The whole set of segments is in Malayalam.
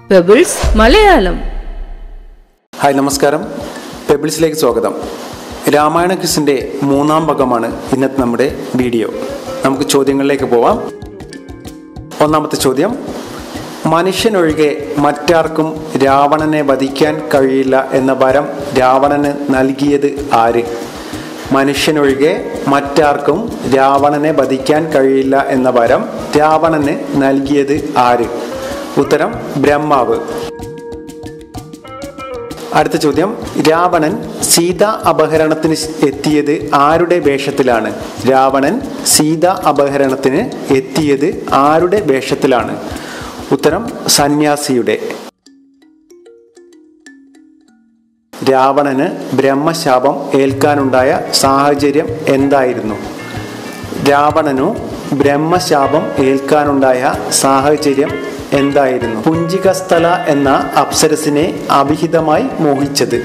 പെബിൾസ് മലയാളം ഹായ് നമസ്കാരം പെബിൾസിലേക്ക് സ്വാഗതം രാമായണ ക്വിസിൻ്റെ മൂന്നാം ഭാഗമാണ് ഇന്നത്തെ നമ്മുടെ വീഡിയോ നമുക്ക് ചോദ്യങ്ങളിലേക്ക് പോവാം ഒന്നാമത്തെ ചോദ്യം മനുഷ്യനൊഴികെ മറ്റാർക്കും രാവണനെ വധിക്കാൻ കഴിയില്ല എന്ന വരം രാവണന് നൽകിയത് ആര് മനുഷ്യനൊഴികെ മറ്റാർക്കും രാവണനെ വധിക്കാൻ കഴിയില്ല എന്ന വരം രാവണന് നൽകിയത് ആര് ഉത്തരം ബ്രഹ്മാവ് അടുത്ത ചോദ്യം രാവണൻ സീത അപഹരണത്തിന് എത്തിയത് ആരുടെ വേഷത്തിലാണ് രാവണൻ സീത അപഹരണത്തിന് എത്തിയത് ആരുടെ വേഷത്തിലാണ് ഉത്തരം സന്യാസിയുടെ രാവണന് ബ്രഹ്മശാപം ഏൽക്കാനുണ്ടായ സാഹചര്യം എന്തായിരുന്നു രാവണനു ബ്രഹ്മശാപം ഏൽക്കാനുണ്ടായ സാഹചര്യം എന്തായിരുന്നു പുഞ്ചികസ്ഥല എന്ന അപ്സരസിനെ അവിഹിതമായി മോഹിച്ചത്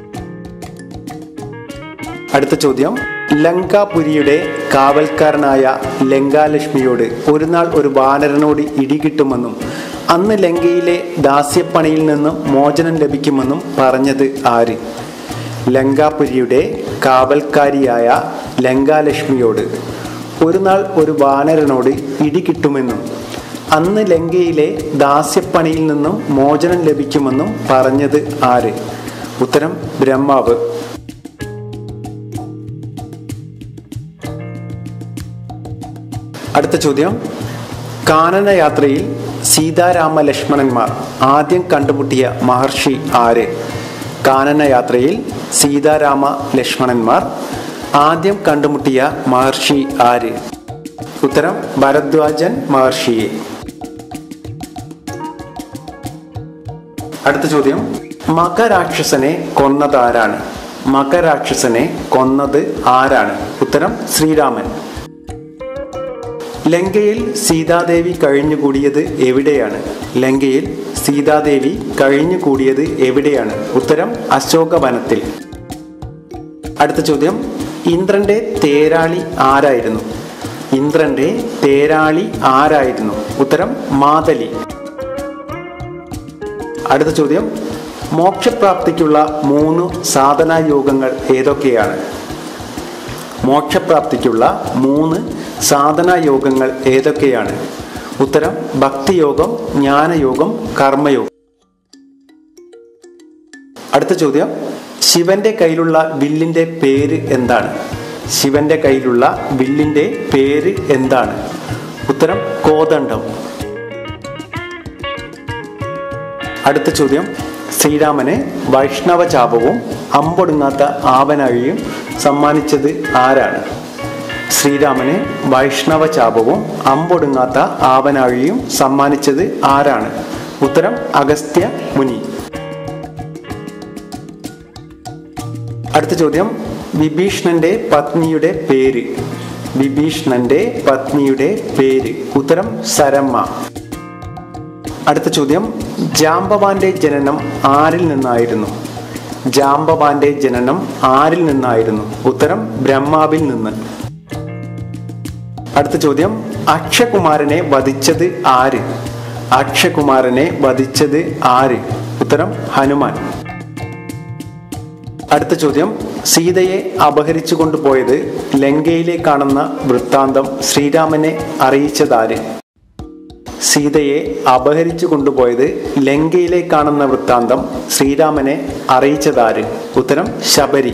അടുത്ത ചോദ്യം ലങ്കാപുരിയുടെ കാവൽക്കാരനായ ലങ്കാലക്ഷ്മിയോട് ഒരു നാൾ ഒരു വാനരനോട് ഇടികിട്ടുമെന്നും അന്ന് ലങ്കയിലെ ദാസ്യപ്പണിയിൽ നിന്നും മോചനം ലഭിക്കുമെന്നും പറഞ്ഞത് ആര് ലങ്കാപുരിയുടെ കാവൽക്കാരിയായ ലങ്കാലക്ഷ്മിയോട് ഒരു നാൾ ഒരു വാനരനോട് ഇടികിട്ടുമെന്നും അന്ന് ലങ്കയിലെ ദാസ്യപ്പണിയിൽ നിന്നും മോചനം ലഭിക്കുമെന്നും പറഞ്ഞത് ആര് ഉത്തരം ബ്രഹ്മാവ് അടുത്ത ചോദ്യം കാനനയാത്രയിൽ സീതാരാമ ലക്ഷ്മണന്മാർ ആദ്യം കണ്ടുമുട്ടിയ മഹർഷി ആര് കാനനയാത്രയിൽ സീതാരാമ ലക്ഷ്മണന്മാർ ആദ്യം കണ്ടുമുട്ടിയ മഹർഷി ആര് ഉത്തരം ഭരദ്വാജൻ മഹർഷിയെ അടുത്ത ചോദ്യം മകരാക്ഷസനെ കൊന്നത് ആരാണ് മകരാക്ഷസനെ കൊന്നത് ആരാണ് ഉത്തരം ശ്രീരാമൻ ലങ്കയിൽ സീതാദേവി കഴിഞ്ഞുകൂടിയത് എവിടെയാണ് ലങ്കയിൽ സീതാദേവി കഴിഞ്ഞുകൂടിയത് എവിടെയാണ് ഉത്തരം അശോകവനത്തിൽ അടുത്ത ചോദ്യം ഇന്ദ്രന്റെ തേരാളി ആരായിരുന്നു ഇന്ദ്രന്റെ തേരാളി ആരായിരുന്നു ഉത്തരം മാതലി അടുത്ത ചോദ്യം മോക്ഷപ്രാപ്തിക്കുള്ള മൂന്ന് സാധനായോഗങ്ങൾ ഏതൊക്കെയാണ് മോക്ഷപ്രാപ്തിക്കുള്ള മൂന്ന് സാധനായോഗങ്ങൾ ഏതൊക്കെയാണ് ഉത്തരം ഭക്തിയോഗം ജ്ഞാനയോഗം കർമ്മയോഗം അടുത്ത ചോദ്യം ശിവന്റെ കയ്യിലുള്ള വില്ലിന്റെ പേര് എന്താണ് ശിവന്റെ കയ്യിലുള്ള വില്ലിന്റെ പേര് എന്താണ് ഉത്തരം കോദണ്ഡം അടുത്ത ചോദ്യം ശ്രീരാമന് വൈഷ്ണവ ചാപവും അമ്പൊടുങ്ങാത്ത ആവനാഴിയും സമ്മാനിച്ചത് ആരാണ് ശ്രീരാമന് വൈഷ്ണവ ചാപവും അമ്പൊടുങ്ങാത്ത ആവനാഴിയും സമ്മാനിച്ചത് ആരാണ് ഉത്തരം അഗസ്ത്യ മുനി അടുത്ത ചോദ്യം വിഭീഷണന്റെ പത്നിയുടെ പേര് വിഭീഷണന്റെ പത്നിയുടെ പേര് ഉത്തരം സരമ്മ അടുത്ത ചോദ്യം ജാംബവാന്റെ ജനനം ആരിൽ നിന്നായിരുന്നു ജാംബവാന്റെ ജനനം ആരിൽ നിന്നായിരുന്നു ഉത്തരം ബ്രഹ്മാവിൽ നിന്ന് അടുത്ത ചോദ്യം അക്ഷകുമാരനെ വധിച്ചത് ആര് അക്ഷകുമാരനെ വധിച്ചത് ആര് ഉത്തരം ഹനുമാൻ അടുത്ത ചോദ്യം സീതയെ അപഹരിച്ചു കൊണ്ടുപോയത് ലങ്കയിലേക്കാണെന്ന വൃത്താന്തം ശ്രീരാമനെ അറിയിച്ചതാര് സീതയെ അപഹരിച്ചു കൊണ്ടുപോയത് ലങ്കയിലേക്കാണെന്ന വൃത്താന്തം ശ്രീരാമനെ അറിയിച്ചതാര് ഉത്തരം ശബരി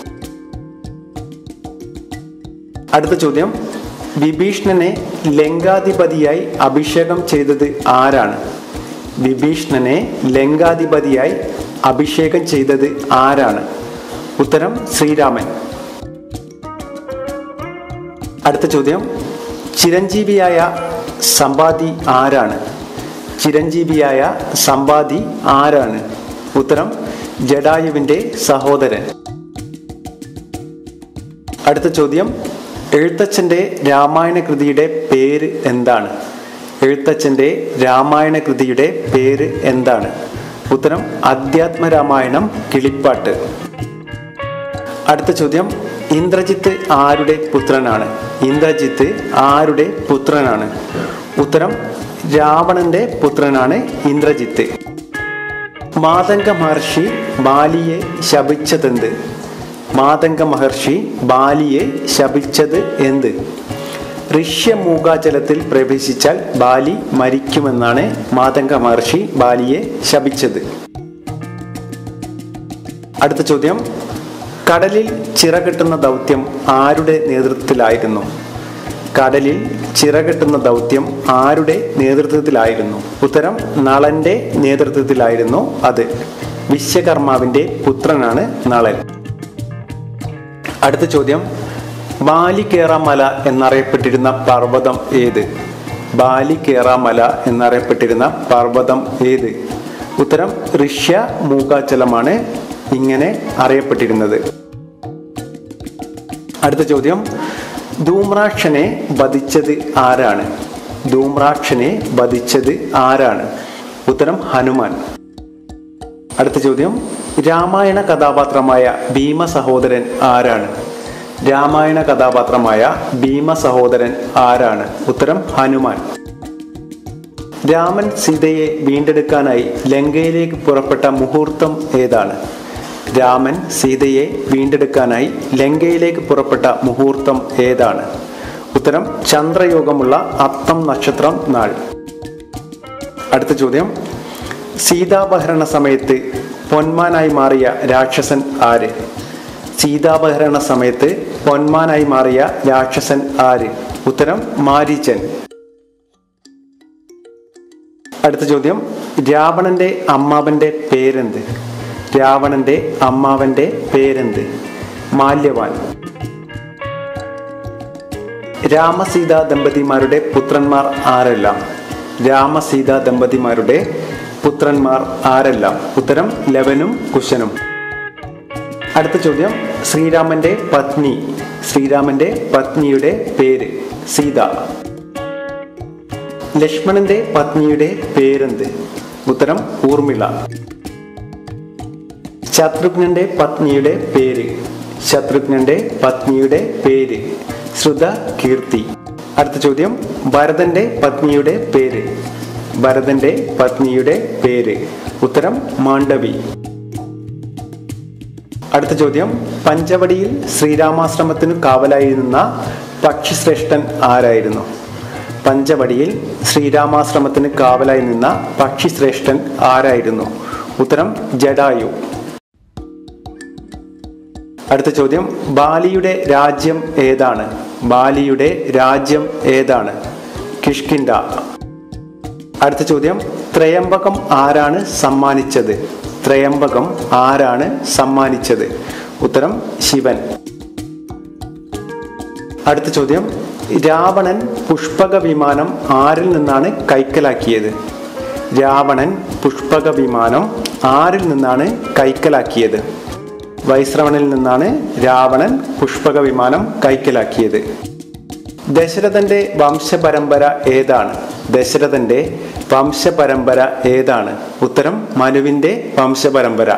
അടുത്ത ചോദ്യം വിഭീഷണനെ ലങ്കാധിപതിയായി അഭിഷേകം ചെയ്തത് ആരാണ് വിഭീഷണനെ ലങ്കാധിപതിയായി അഭിഷേകം ചെയ്തത് ആരാണ് ഉത്തരം ശ്രീരാമൻ അടുത്ത ചോദ്യം ചിരഞ്ജീവിയായ സമ്പാദി ആരാണ് ചിരഞ്ജീവിയായ സമ്പാദി ആരാണ് ഉത്തരം ജഡായുവിൻ്റെ സഹോദരൻ അടുത്ത ചോദ്യം എഴുത്തച്ഛൻ്റെ രാമായണ കൃതിയുടെ പേര് എന്താണ് എഴുത്തച്ഛൻ്റെ രാമായണ കൃതിയുടെ പേര് എന്താണ് ഉത്തരം അധ്യാത്മരാമായണം കിളിപ്പാട്ട് അടുത്ത ചോദ്യം ഇന്ദ്രജിത്ത് ആരുടെ പുത്രനാണ് ഇന്ദ്രജിത്ത് ആരുടെ പുത്രനാണ് ഉത്തരം രാവണന്റെ പുത്രനാണ് ഇന്ദ്രജിത്ത് മാതംഗ മഹർഷി ബാലിയെ ശപിച്ചതെന്ത് മാതംഗ മഹർഷി ബാലിയെ ശപിച്ചത് എന്ത് ഋഷ്യമൂകാചലത്തിൽ പ്രവേശിച്ചാൽ ബാലി മരിക്കുമെന്നാണ് മാതംഗ മഹർഷി ബാലിയെ ശപിച്ചത് അടുത്ത ചോദ്യം കടലിൽ ചിറകെട്ടുന്ന ദൗത്യം ആരുടെ നേതൃത്വത്തിലായിരുന്നു കടലിൽ ചിറകെട്ടുന്ന ദൗത്യം ആരുടെ നേതൃത്വത്തിലായിരുന്നു ഉത്തരം നളന്റെ നേതൃത്വത്തിലായിരുന്നു അത് വിശ്വകർമാവിന്റെ പുത്രനാണ് നളൻ അടുത്ത ചോദ്യം ബാലിക്കേറാമല എന്നറിയപ്പെട്ടിരുന്ന പർവ്വതം ഏത് ബാലിക്കേറാമല എന്നറിയപ്പെട്ടിരുന്ന പർവ്വതം ഏത് ഉത്തരം ഋഷ്യ മൂകാചലമാണ് ഇങ്ങനെ അറിയപ്പെട്ടിരുന്നത് അടുത്ത ചോദ്യം ധൂമ്രാക്ഷനെ വധിച്ചത് ആരാണ് ധൂമ്രാക്ഷനെ വധിച്ചത് ആരാണ് ഉത്തരം ഹനുമാൻ അടുത്ത ചോദ്യം രാമായണ കഥാപാത്രമായ ഭീമ സഹോദരൻ ആരാണ് രാമായണ കഥാപാത്രമായ ഭീമ സഹോദരൻ ആരാണ് ഉത്തരം ഹനുമാൻ രാമൻ സീതയെ വീണ്ടെടുക്കാനായി ലങ്കയിലേക്ക് പുറപ്പെട്ട മുഹൂർത്തം ഏതാണ് രാമൻ സീതയെ വീണ്ടെടുക്കാനായി ലങ്കയിലേക്ക് പുറപ്പെട്ട മുഹൂർത്തം ഏതാണ് ഉത്തരം ചന്ദ്രയോഗമുള്ള അത്തം നക്ഷത്രം നാൾ അടുത്ത ചോദ്യം സീതാപഹരണ സമയത്ത് പൊന്മാനായി മാറിയ രാക്ഷസൻ ആര് സീതാപഹരണ സമയത്ത് പൊന്മാനായി മാറിയ രാക്ഷസൻ ആര് ഉത്തരം മാരീചൻ അടുത്ത ചോദ്യം രാവണന്റെ അമ്മാവന്റെ പേരെന്ത് രാവണന്റെ അമ്മാവന്റെ പേരെന്ത് മാല്യവാൻ രാമസീത ദമ്പതിമാരുടെ പുത്രന്മാർ ആരെല്ലാം രാമസീത ദമ്പതിമാരുടെ പുത്രന്മാർ ആരെല്ലാം ഉത്തരം ലവനും കുശനും അടുത്ത ചോദ്യം ശ്രീരാമന്റെ പത്നി ശ്രീരാമന്റെ പത്നിയുടെ പേര് സീത ലക്ഷ്മണന്റെ പത്നിയുടെ പേരെന്ത് ഉത്തരം ഊർമിള ശത്രുഘ്നന്റെ പത്നിയുടെ പേര് ശത്രുഘ്നന്റെ പത്നിയുടെ പേര് ശ്രുത കീർത്തി അടുത്ത ചോദ്യം ഭരതന്റെ പത്നിയുടെ പേര് ഭരതന്റെ പത്നിയുടെ പേര് ഉത്തരം മാണ്ഡവി അടുത്ത ചോദ്യം പഞ്ചവടിയിൽ ശ്രീരാമാശ്രമത്തിനു കാവലായി നിന്ന പക്ഷിശ്രേഷ്ഠൻ ആരായിരുന്നു പഞ്ചവടിയിൽ ശ്രീരാമാശ്രമത്തിന് കാവലായി നിന്ന പക്ഷിശ്രേഷ്ഠൻ ആരായിരുന്നു ഉത്തരം ജഡായു അടുത്ത ചോദ്യം ബാലിയുടെ രാജ്യം ഏതാണ് ബാലിയുടെ രാജ്യം ഏതാണ് കിഷ്കിൻഡ അടുത്ത ചോദ്യം ത്രയംബകം ആരാണ് സമ്മാനിച്ചത് ത്രയംബകം ആരാണ് സമ്മാനിച്ചത് ഉത്തരം ശിവൻ അടുത്ത ചോദ്യം രാവണൻ പുഷ്പക വിമാനം ആരിൽ നിന്നാണ് കൈക്കലാക്കിയത് രാവണൻ പുഷ്പക വിമാനം ആരിൽ നിന്നാണ് കൈക്കലാക്കിയത് വൈശ്രവണിൽ നിന്നാണ് രാവണൻ പുഷ്പക വിമാനം കൈക്കലാക്കിയത് ദശരഥന്റെ വംശപരമ്പര ഏതാണ് ദശരഥന്റെ വംശപരമ്പര ഏതാണ് ഉത്തരം മനുവിന്റെ വംശപരമ്പര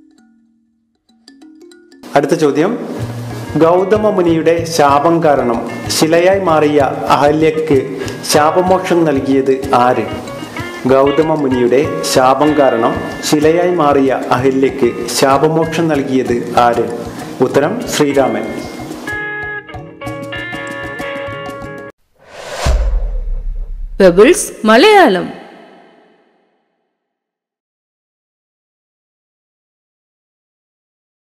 അടുത്ത ചോദ്യം ഗൗതമ മുനിയുടെ ശാപം കാരണം ശിലയായി മാറിയ അഹല്യക്ക് ശാപമോക്ഷം നൽകിയത് ആര് ഗൗതമ മുനിയുടെ ശാപം കാരണം ശിലയായി മാറിയ അഹല്യക്ക് ശാപമോക്ഷം നൽകിയത് ആര് ഉത്തരം ശ്രീരാമൻ പെബിൾസ് മലയാളം